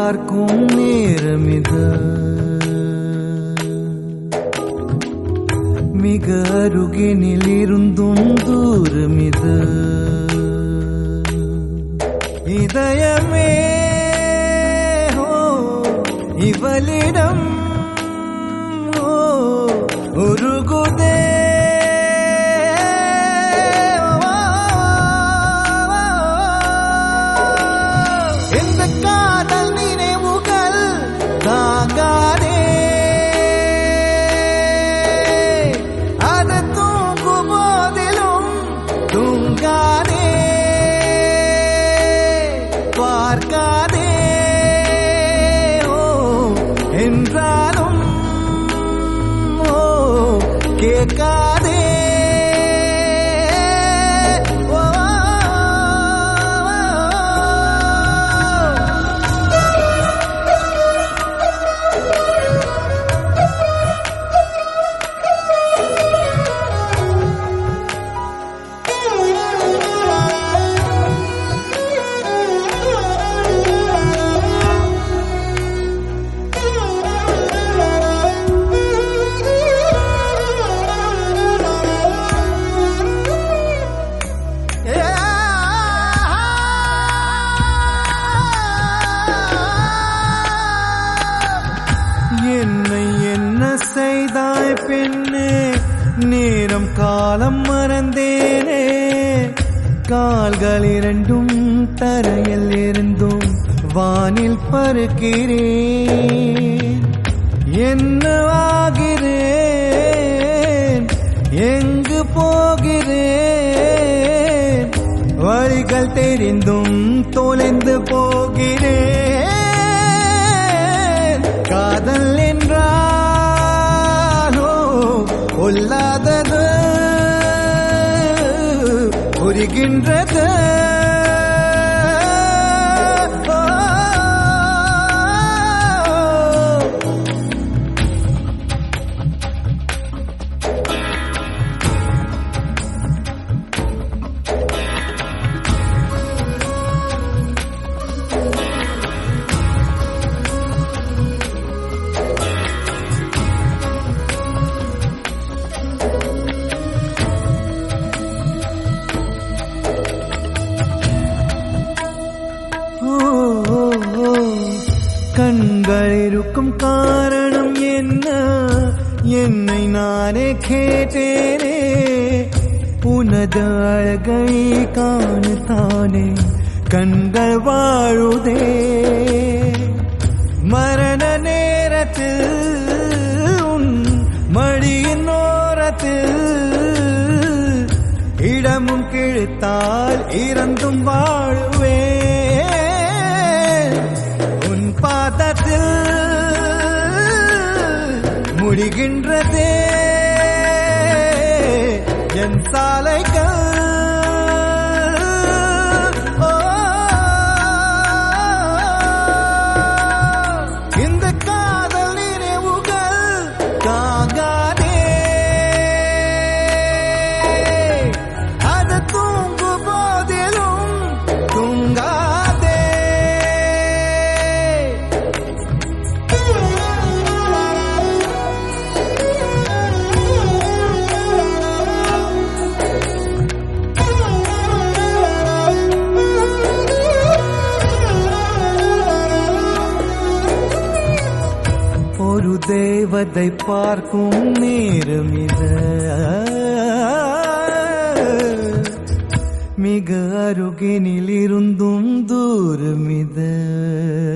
பார்க்கும் நேரமிது மிக அருகினில் இருந்தும் தூரமிது இதயமே ஓ இவளிடம் ஓ உருகுதே இந்த காதல் நினைவுகள் தாங்காதே அது தூங்கும் போதிலும் தூங்காதே பார்க்காதே ஓ என்றாலும் ஓ கேட்காதே ஓ என்னை என்ன செய்தாய் பெண்ணே நேரம் காலம் மறந்தேனே கால்கள் இரண்டும் தரையில் இருந்தும் வானில் பறக்கிறேன் என்ன ஆகிறேன் எங்கு போகிறேன் வழிகள் தெரிந்தும் தொலைந்து போகிறேன் காதல் என்றாலோ கொல்லாதது புரிகின்றது ஓ ஓ, ஓ, ஓ. கண்கள் இருக்கும் காரணம் என்ன என்னை நானே கேட்டேனே உனது அழகை காணத்தானே கண்கள் வாழுதே மரண நேரத்தில் உன் மடியின் ஓரத்தில் இடமும் கிழித்தால் இறந்தும் வாழுவே உன் பாதத்தில் முடிகின்றதே என் சாலைகள் ஓ, இந்த காதல் நினைவுகள் தாங்காதே அது தூங்கும் போதிலும் தூங்காதே ஒரு தேவதை பார்க்கும் நேரம் இது மிக அருகினில் இருந்தும் தூரம் இது